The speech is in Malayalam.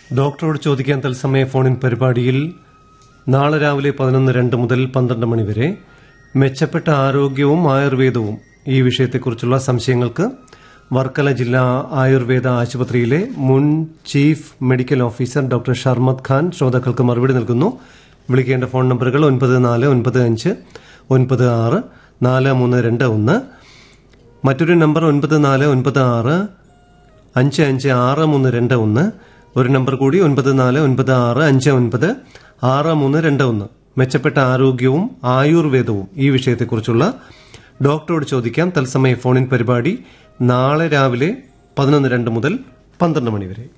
ഡോക്ടറോട് ചോദിക്കാൻ തത്സമയ ഫോണിൻ പരിപാടിയിൽ നാളെ രാവിലെ പതിനൊന്ന് രണ്ട് മുതൽ പന്ത്രണ്ട് മണി വരെ മെച്ചപ്പെട്ട ആരോഗ്യവും ആയുർവേദവും ഈ വിഷയത്തെക്കുറിച്ചുള്ള സംശയങ്ങൾക്ക് വർക്കല ജില്ലാ ആയുർവേദ ആശുപത്രിയിലെ മുൻ chief medical officer doctor Sharmad Khan ശ്രോതാക്കൾക്ക് മറുപടി നൽകുന്നു വിളിക്കേണ്ട ഫോൺ നമ്പറുകൾ ഒൻപത് നാല് ഒൻപത് അഞ്ച് ഒൻപത് ആറ് നാല് മൂന്ന് രണ്ട് ഒന്ന് മറ്റൊരു നമ്പർ ഒൻപത് നാല് ഒൻപത് ആറ് അഞ്ച് അഞ്ച് ആറ് മൂന്ന് രണ്ട് ഒന്ന് ഒരു നമ്പർ കൂടി ഒൻപത് നാല് ഒൻപത് ആറ് അഞ്ച് ഒൻപത് ആറ് മൂന്ന് രണ്ട് ഒന്ന് മെച്ചപ്പെട്ട ആരോഗ്യവും ആയുർവേദവും ഈ വിഷയത്തെക്കുറിച്ചുള്ള ഡോക്ടറോട് ചോദിക്കാം തത്സമയ ഫോണിൻ പരിപാടി നാളെ രാവിലെ പതിനൊന്ന് രണ്ട് മുതൽ പന്ത്രണ്ട് മണി വരെ